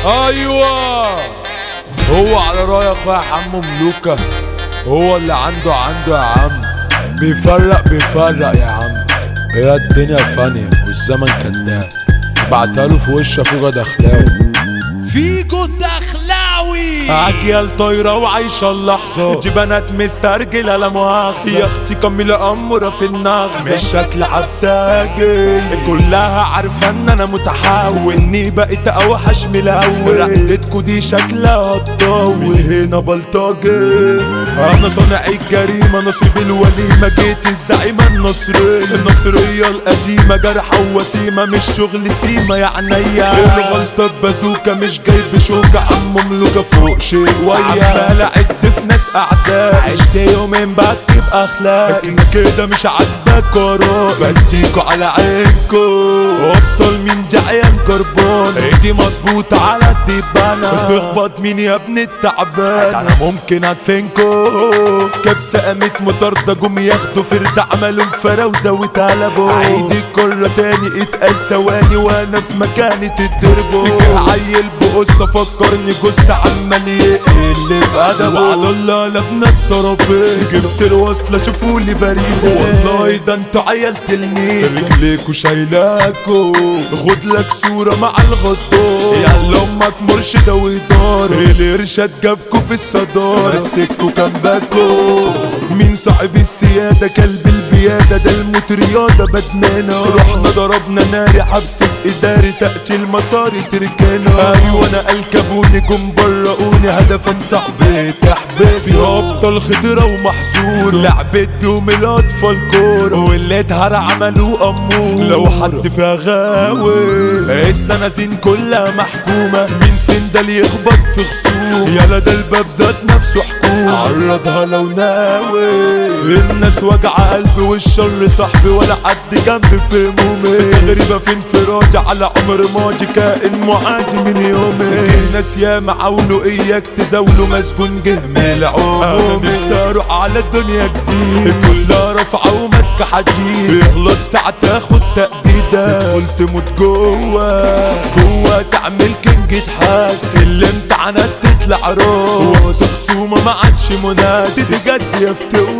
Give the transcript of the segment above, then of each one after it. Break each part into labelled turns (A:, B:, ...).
A: ايوه هو على راي اخويا حمو ملوكة هو اللي عنده عنده يا عم بيفرق بيفرق يا عم هي الدنيا فانية والزمن كذاب بعتها له في وش اخوجا دخلاوي
B: فيجو الدخلاوي
A: اجيال طايرة وعايشة اللحظة دي بنات مسترجلة لا مؤاخذة يا اختي كاملة أمورة في النغزة مش هتلعب ساجل كلها عارفة ان انا متحول واني بقيت اوحش من الاول رقدتكو دي شكلها تطول من هنا بلطجي انا صانع الجريمة نصيب الوليمة جيت الزعيمة النصرية النصرية القديمة جرحة ووسيمة مش شغل سيمة يا عينيا الغلطة بازوكا مش جايب شوكة عمو ملوكة فوق شوية عمال اعد في ناس اعداء عشت يومين بس باخلاق لكن كده مش عاجبك وراء بديكوا على عينكو ابطال مين دي عيال كربون ايدي مظبوطة على الدبانة تخبط مين يا ابن التعبان انا ممكن ادفنكو كبسة قامت مطاردة جم ياخدوا فرد عملوا فراودة واتقلبوا عيد الكرة تاني اتقال ثواني وانا في مكاني تتضربوا عيل بقصة فكرني جثة عمال يقل في ادبه وعلى الله لبنا الترابيزة جبت الوصلة شوفولي باريزة والله ده انتوا عيال تلميذ رجليكوا شايلاكوا خد لك صورة مع الغدار يلا امك مرشدة وإدارة الارشاد جابكوا في الصدارة مسكوا كان باكوا مين صاحب السيادة كلب البيادة ده الموت رياضة بدمانة رحنا ضربنا ناري حبس في إداري تأتي المصاري تركانا أيوة أنا الكبوني جم برقوني هدفا صاحبي تحبس في أبطال خضرة ومحظور لعبت بيهم الأطفال كورة واللي اتهرى عملوا أمور لو حد فيها غاوي السنازين كلها محكومة مين سندل يخبط في خصوم يلا ده الباب ذات نفسه حكومة عرضها لو ناوي الناس وجع قلبي والشر صاحبي ولا حد جنبي في همومي غريبة في انفرادي على عمر ماضي كائن معادي من يومي ناس ياما عاولوا اياك تزاولوا مسجون جه ملعوب انا نفسي اروح على الدنيا جديد كلها رافعة وماسكة حديد يخلص ساعة تاخد تأبيدة قلت موت جوا جوا تعمل كينج تحاس في الامتحانات تطلع راس خصومة ما عادش مناسب تتجزي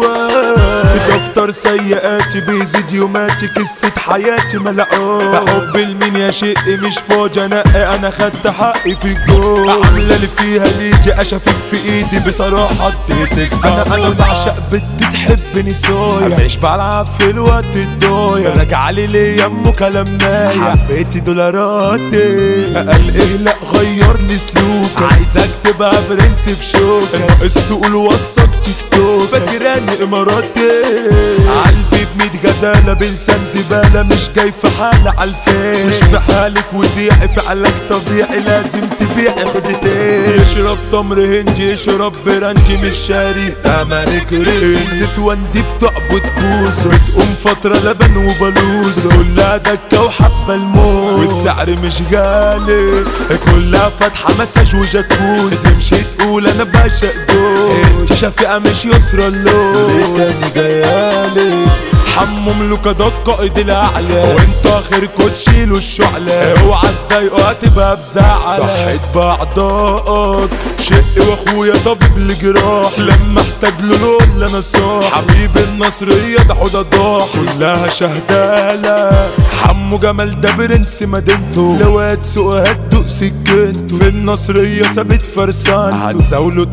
A: افتواء دفتر سيئاتي بيزيد يوماتي قصة حياتي ملعوب حب المين يا شقي مش فاضي انقي انا خدت حقي في الجو عاملة اللي فيها ليجي اشافيك في ايدي بصراحة اديتك انا انا بعشق بنت تحبني صايع مش بلعب في الوقت الضايع راجع لي ليه يمه كلام نايع حبيتي دولاراتي قال ايه لا غيرني سلوكك عايزك تبقى برنس بشوكك ناقص تقول وصك تيك توك فاكراني اماراتي قلبي بميت غزالة بلسان زبالة مش جاي في حالة عالفين مش في حالك وزيحي فعلك طبيعي لازم تبيعي خدتين يشرب تمر هندي يشرب برانجي مش شاري امانك رين النسوان دي بتعبد بوز بتقوم فترة لبن وبلوز كلها دكة وحبة الموز والسعر مش غالي كلها فاتحة مساج وجاكوز تمشي تقول انا بعشق دول انت شفيقة مش يسرى اللون ليه تاني جايالي حمو ملوكة ده القائد الاعلى وانت اخركوا تشيلوا الشعلة اوعى تضايقوا هتبقى بزعل ضحيت باعضائك شقي واخويا طبيب الجراح لما احتاج له لول انا صاح حبيب النصرية ده حوضة ضاح كلها شهدالة حمو جمال ده برنس مدينته لو هتسوق هتدوق سكنته في النصرية ثابت فرسان هتساوله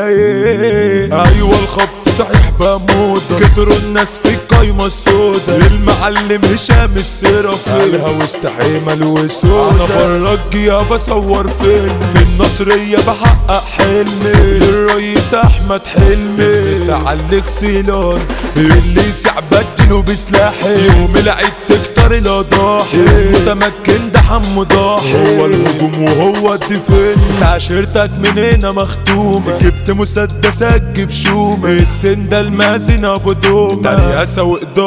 A: تتضايق ايوه الخط صحيح بموت كتروا الناس في القايمة السودا المعلم هشام السرافي قالها واستحمل وسودا انا فرج يا بصور فيلم في النصرية بحقق حلمي الرئيس احمد حلمي ساعة الاكسلون اللي ساع بدله بسلاحي يوم العيد تكتر الاضاحي متمكن ده حمو ضاحي هو الهجوم وهو الدفن عشيرتك من هنا مختومة جبت مسدسات جيب شومة السن ده المازن ابو دومة ترياسة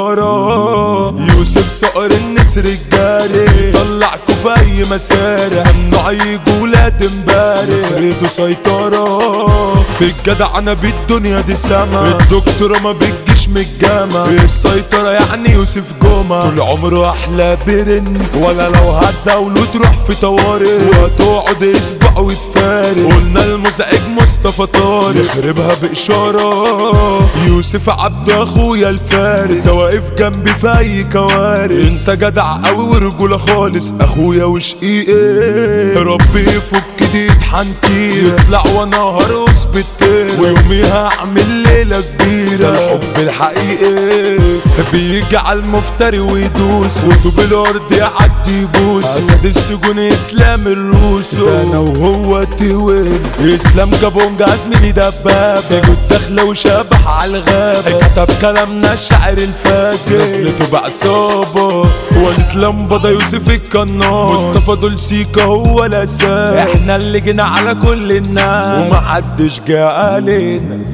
A: وإدارة يوسف صقر النسر الجاري طلعكوا في اي مسارح ممنوع يجوا ولاد امبارح فريدو سيطرة في الجدع انا بالدنيا دي سما الدكتورة ما بتجيش من الجامعة السيطرة يعني يوسف جمعة طول عمره أحلى برنس ولا لو هتزاوله تروح في طوارئ وهتقعد اسبوع وتفارق قلنا المزعج مصطفى طارق نخربها بإشارة يوسف عبد أخويا الفارس انت واقف جنبي في أي كوارث انت جدع قوي ورجولة خالص أخويا وشقيقي ربي يفك دي حنطير يطلع وانا هرقص بالطير ويوميها اعمل ليلة كبيرة ده الحب الحقيقي بيجي على المفتري ويدوس وطوب الارض يعدي يبوس اسد السجون اسلام الروس ده انا وهو تويل اسلام كابونجا زميلي دباب يجوا الدخلة وشبح على الغابة كتب كلامنا الشاعر الفاجر نزلته بعصابة ولد لمبة يوسف القناص مصطفى دول سيكا هو الاساس احنا اللي جينا على كل الناس ومحدش جه علينا